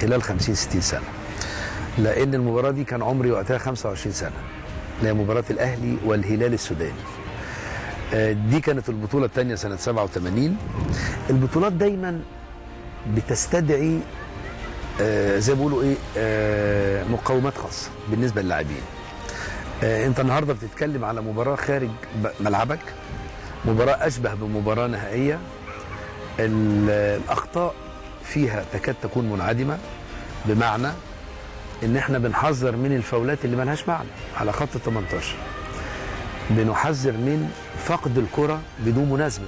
خلال 50 60 سنه لان المباراه دي كان عمري وقتها 25 سنه اللي هي مباراه الاهلي والهلال السوداني آه، دي كانت البطوله الثانيه سنه 87 البطولات دايما بتستدعي آه، زي ما بيقولوا ايه آه، مقومات خاصه بالنسبه للاعبين آه، انت النهارده بتتكلم على مباراه خارج ب- ملعبك مباراه اشبه بمباراه نهائيه ال- الاخطاء فيها تكاد تكون منعدمه بمعنى ان احنا بنحذر من الفاولات اللي ملهاش معنى على خط ال 18 بنحذر من فقد الكره بدون مناسبه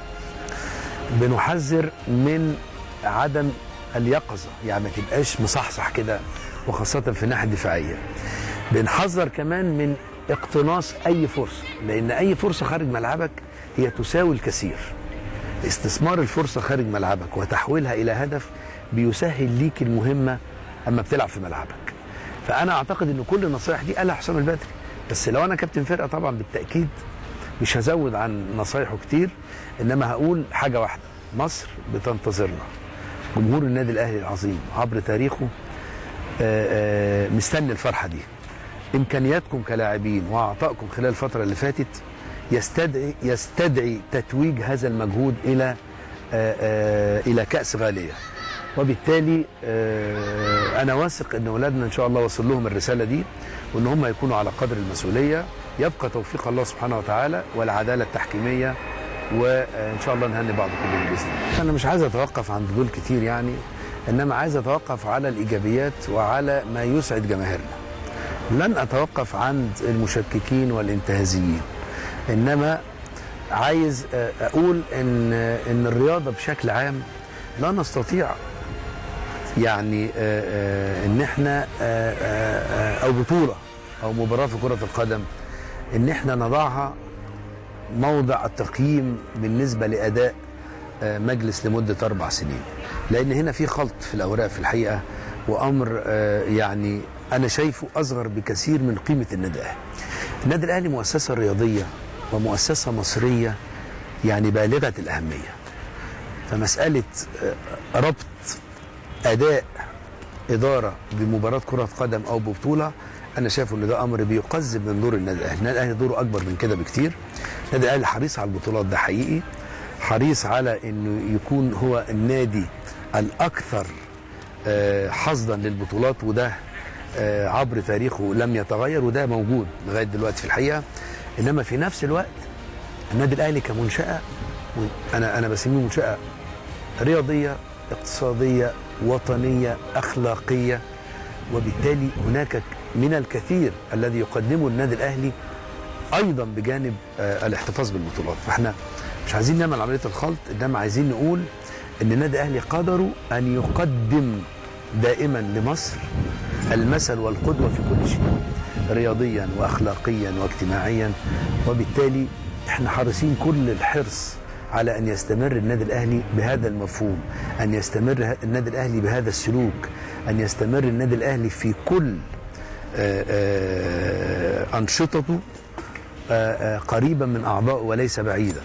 بنحذر من عدم اليقظه يعني ما تبقاش مصحصح كده وخاصه في الناحيه الدفاعيه بنحذر كمان من اقتناص اي فرصه لان اي فرصه خارج ملعبك هي تساوي الكثير استثمار الفرصه خارج ملعبك وتحويلها الى هدف بيسهل ليك المهمه اما بتلعب في ملعبك فانا اعتقد ان كل النصائح دي قالها حسام البدري بس لو انا كابتن فرقه طبعا بالتاكيد مش هزود عن نصايحه كتير انما هقول حاجه واحده مصر بتنتظرنا جمهور النادي الاهلي العظيم عبر تاريخه آه، آه، مستني الفرحه دي امكانياتكم كلاعبين وعطائكم خلال الفتره اللي فاتت يستدعي يستدعي تتويج هذا المجهود الى آه، آه، الى كاس غاليه وبالتالي آه، انا واثق ان اولادنا ان شاء الله وصل لهم الرساله دي وان هم يكونوا على قدر المسؤوليه يبقى توفيق الله سبحانه وتعالى والعداله التحكيميه وان شاء الله نهني بعض كلنا باذن الله. انا مش عايز اتوقف عند دول كتير يعني انما عايز اتوقف على الايجابيات وعلى ما يسعد جماهيرنا. لن اتوقف عند المشككين والانتهازيين انما عايز آه، اقول ان ان الرياضه بشكل عام لا نستطيع يعني آه، آه، ان احنا آه، آه، آه، او بطوله او مباراه في كره القدم ان احنا نضعها موضع التقييم بالنسبه لاداء آه، مجلس لمده اربع سنين لان هنا في خلط في الاوراق في الحقيقه وامر آه، يعني انا شايفه اصغر بكثير من قيمه النادي الاهلي. النادي الاهلي مؤسسه رياضيه ومؤسسه مصريه يعني بالغه الاهميه. فمساله آه، ربط اداء اداره بمباراه كره قدم او ببطوله انا شايف ان ده امر بيقزم من دور النادي الاهلي، النادي الاهلي دوره اكبر من كده بكتير. النادي الاهلي حريص على البطولات ده حقيقي حريص على انه يكون هو النادي الاكثر آه، حظا للبطولات وده آه، عبر تاريخه لم يتغير وده موجود لغايه دلوقتي في الحقيقه انما في نفس الوقت النادي الاهلي كمنشاه انا انا بسميه منشاه رياضيه اقتصاديه وطنيه اخلاقيه وبالتالي هناك من الكثير الذي يقدمه النادي الاهلي ايضا بجانب آه، الاحتفاظ بالبطولات فاحنا مش عايزين نعمل عمليه الخلط انما عايزين نقول ان النادي الاهلي قدروا ان يقدم دائما لمصر المثل والقدوه في كل شيء رياضيا واخلاقيا واجتماعيا وبالتالي احنا حريصين كل الحرص على ان يستمر النادي الاهلي بهذا المفهوم ان يستمر النادي الاهلي بهذا السلوك ان يستمر النادي الاهلي في كل آه، آه، انشطته آه، آه، قريبا من اعضائه وليس بعيدا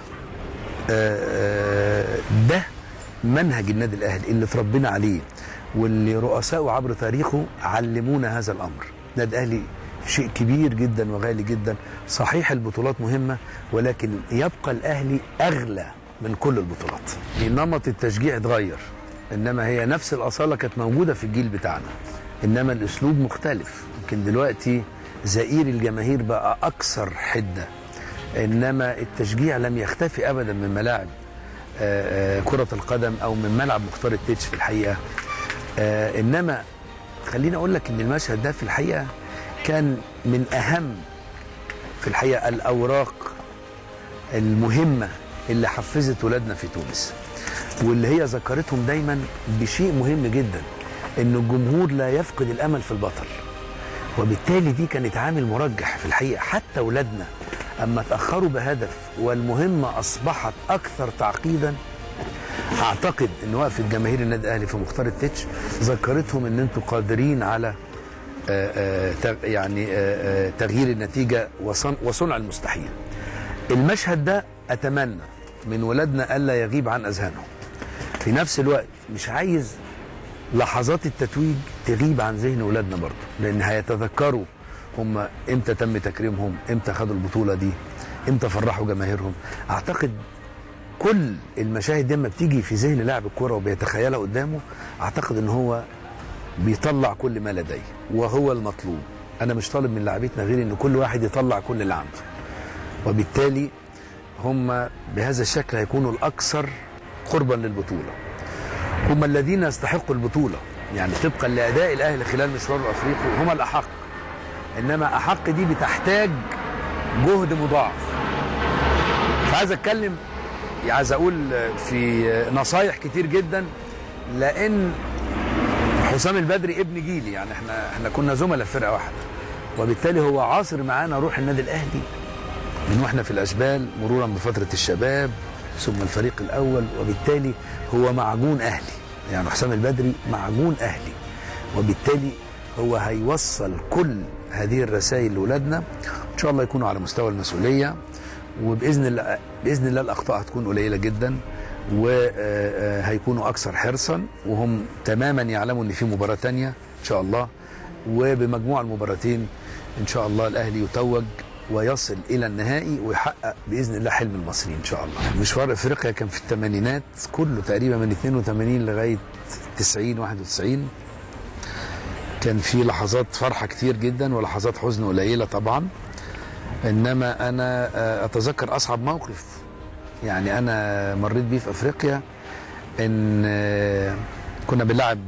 آه، ده منهج النادي الاهلي اللي اتربينا عليه واللي رؤسائه عبر تاريخه علمونا هذا الامر النادي الاهلي شيء كبير جدا وغالي جدا صحيح البطولات مهمه ولكن يبقى الاهلي اغلى من كل البطولات نمط التشجيع اتغير انما هي نفس الاصاله كانت موجوده في الجيل بتاعنا انما الاسلوب مختلف يمكن دلوقتي زئير الجماهير بقى اكثر حده انما التشجيع لم يختفي ابدا من ملاعب آه، آه، كره القدم او من ملعب مختار التتش في الحقيقه آه، انما خليني اقول لك ان المشهد ده في الحقيقه كان من اهم في الحقيقه الاوراق المهمه اللي حفزت ولادنا في تونس واللي هي ذكرتهم دايما بشيء مهم جدا ان الجمهور لا يفقد الامل في البطل وبالتالي دي كانت عامل مرجح في الحقيقه حتى ولادنا اما تاخروا بهدف والمهمه اصبحت اكثر تعقيدا اعتقد ان وقفه جماهير النادي الاهلي في مختار التتش ذكرتهم ان انتم قادرين على آه، آه، تغ- يعني آه، آه، تغيير النتيجه وصن- وصنع المستحيل. المشهد ده اتمنى من ولادنا الا يغيب عن اذهانهم. في نفس الوقت مش عايز لحظات التتويج تغيب عن ذهن اولادنا برضه لان هيتذكروا هم امتى تم تكريمهم امتى خدوا البطوله دي امتى فرحوا جماهيرهم اعتقد كل المشاهد دي لما بتيجي في ذهن لاعب الكوره وبيتخيلها قدامه اعتقد ان هو بيطلع كل ما لديه وهو المطلوب انا مش طالب من لاعبتنا غير ان كل واحد يطلع كل اللي عنده وبالتالي هم بهذا الشكل هيكونوا الاكثر قربا للبطوله هم الذين يستحقوا البطوله يعني طبقا لاداء الاهلي خلال مشواره الافريقي هم الاحق انما احق دي بتحتاج جهد مضاعف فعايز اتكلم عايز اقول في نصايح كتير جدا لان حسام البدري ابن جيلي يعني احنا احنا كنا زملاء في فرقه واحده وبالتالي هو عاصر معانا روح النادي الاهلي من واحنا في الاشبال مرورا بفتره الشباب ثم الفريق الاول وبالتالي هو معجون اهلي يعني حسام البدري معجون اهلي وبالتالي هو هيوصل كل هذه الرسائل لاولادنا ان شاء الله يكونوا على مستوى المسؤوليه وباذن الله باذن الله الاخطاء هتكون قليله جدا وهيكونوا اكثر حرصا وهم تماما يعلموا ان في مباراه تانية ان شاء الله وبمجموع المباراتين ان شاء الله الاهلي يتوج ويصل الى النهائي ويحقق باذن الله حلم المصريين ان شاء الله. مشوار افريقيا كان في الثمانينات كله تقريبا من 82 لغايه 90 91 كان في لحظات فرحه كتير جدا ولحظات حزن قليله طبعا انما انا اتذكر اصعب موقف يعني انا مريت بيه في افريقيا ان كنا بنلعب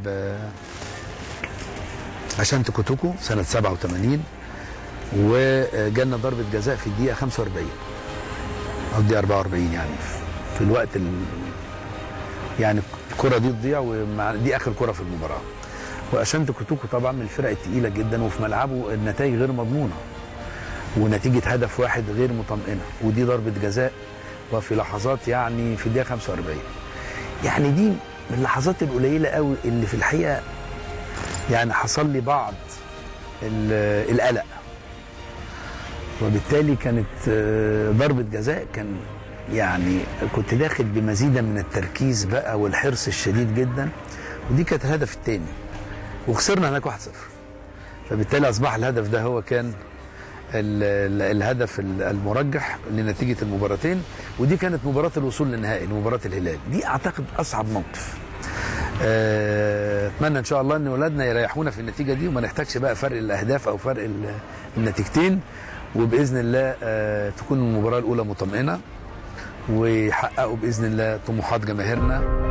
عشان كوتوكو سنه 87 وجالنا ضربه جزاء في الدقيقه 45 او الدقيقه 44 يعني في الوقت ال... يعني الكره دي تضيع ودي اخر كره في المباراه واشنت كوتوكو طبعا من الفرق الثقيله جدا وفي ملعبه النتائج غير مضمونه ونتيجه هدف واحد غير مطمئنه ودي ضربه جزاء وفي لحظات يعني في الدقيقه 45 يعني دي من اللحظات القليله قوي اللي في الحقيقه يعني حصل لي بعض القلق وبالتالي كانت ضربه جزاء كان يعني كنت داخل بمزيدا من التركيز بقى والحرص الشديد جدا ودي كانت الهدف الثاني وخسرنا هناك 1-0 فبالتالي اصبح الهدف ده هو كان الهدف المرجح لنتيجه المباراتين ودي كانت مباراه الوصول للنهائي لمباراه الهلال دي اعتقد اصعب موقف اتمنى ان شاء الله ان اولادنا يريحونا في النتيجه دي وما نحتاجش بقى فرق الاهداف او فرق النتيجتين وباذن الله تكون المباراه الاولى مطمئنه ويحققوا باذن الله طموحات جماهيرنا